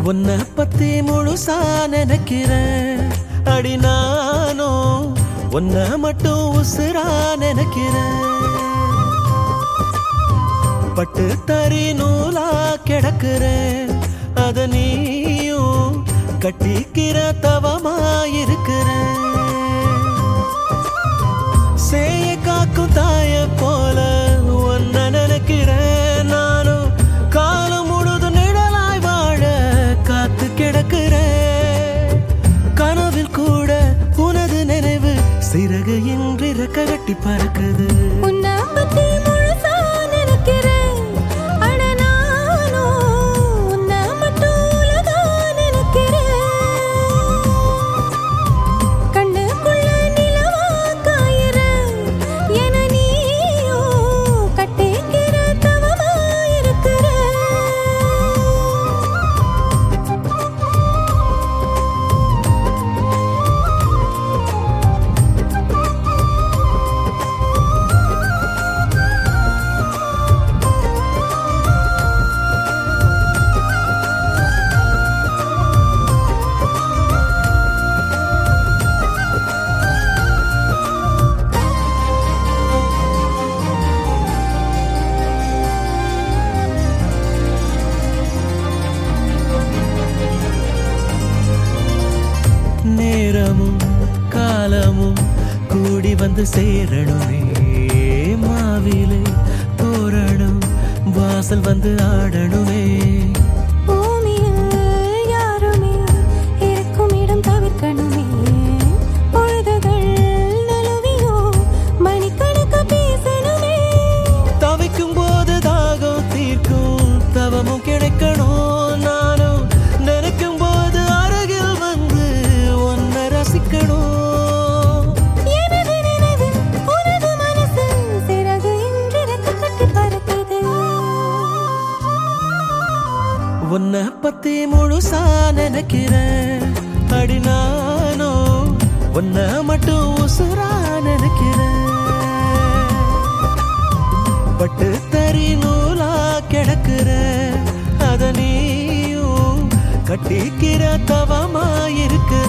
உன்னை பத்தி முழுசா நினைக்கிறேன் அடி நானும் உன்னை மட்டும் உசுரா நினைக்கிறேன் பட்டு தறி நூலா கிடக்குறேன் அத நீயும் கட்டிக்கிற தவமாயிருக்கிறேன் சேய காக்கும் தாய போல ஒன்ன நினைக்கிறேன் நானும் காலம் முழுதும் நிழலாய் வாழ காத்து கிடக்கிறேன் கனவில் கூட உனது நினைவு சிறகு இன்றி ரெக்க கட்டி பறக்குது உன்னை பத்தி முழுசா நினைக்கிறேன். அட நானும் உன்னை மட்டும் உலகா நினைக்கிறேன். கண்ணுக்குள்ள நிலவா காயுற, என நீயும் கட்டிக்கிற தவமா இருக்கிற. நேரமும் காலமும் கூடி வந்து சேரணுமே மாவிலே தோரணம் வாசல் வந்து ஆடணுமே பூமியில் யாருமே இருக்கும் இடம் தவிர்க்கணுமே. பொழுதுகள் நழுவியோ மணிக்கணக்கா பேசணுமே. தவிக்கும் போது தாகம் தீர்க்கும் தவமும் கிடைக்கணும் நானும் நினைக்கும் போது அருகில் வந்து ஒன்ன ரசிக்கணும் எனது நினைவில் உனது மனசு சிறகு இன்றி ரெக்க கட்டி பறக்குது. உன்னை பத்தி முழுசா நினைக்கிறேன் அடி நானும் உன்னை மட்டும் உசுரா நினைக்கிறேன் பட்டு தறி நூலா கிடக்குற அத நீயும் கட்டிக்கிற தவமாயிருக்கிற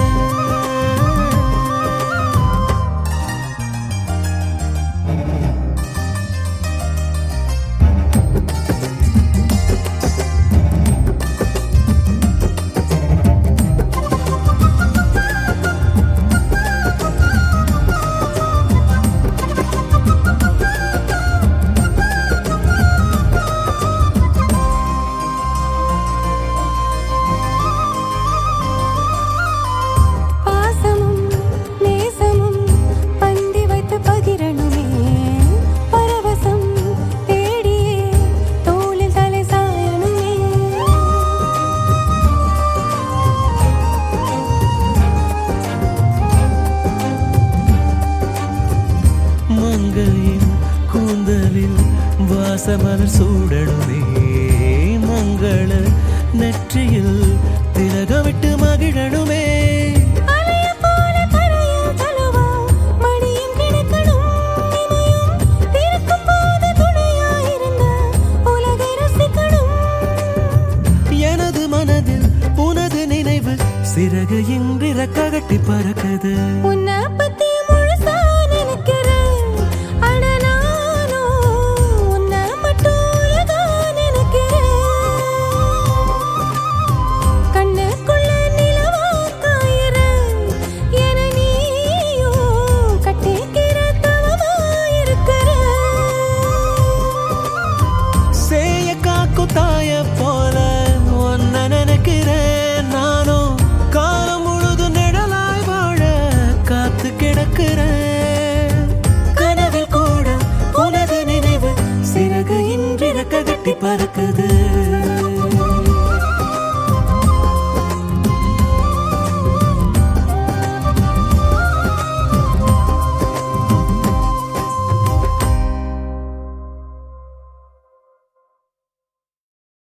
பாசமும் நேசமும் பந்தி வைத்து பகிரணுமே. பரவசம் தேடியே தோளில் தலை சாயணுமே. மங்கையின் கூந்தலில் வாசமலர் சூடணுமே மங்கள நெற்றியில் திலகமிட்டு மகிழணுமே அலைய போல கரையில் தழுவா மடியும் கிடக்கணும். இமையும் திறக்கும் போது துணையாயிருந்த உலகை ரசிக்கணும். எனது மனதில் உனது நினைவு சிறகு இன்றி ரெக்க கட்டி பறக்குது உன்னை பத்தி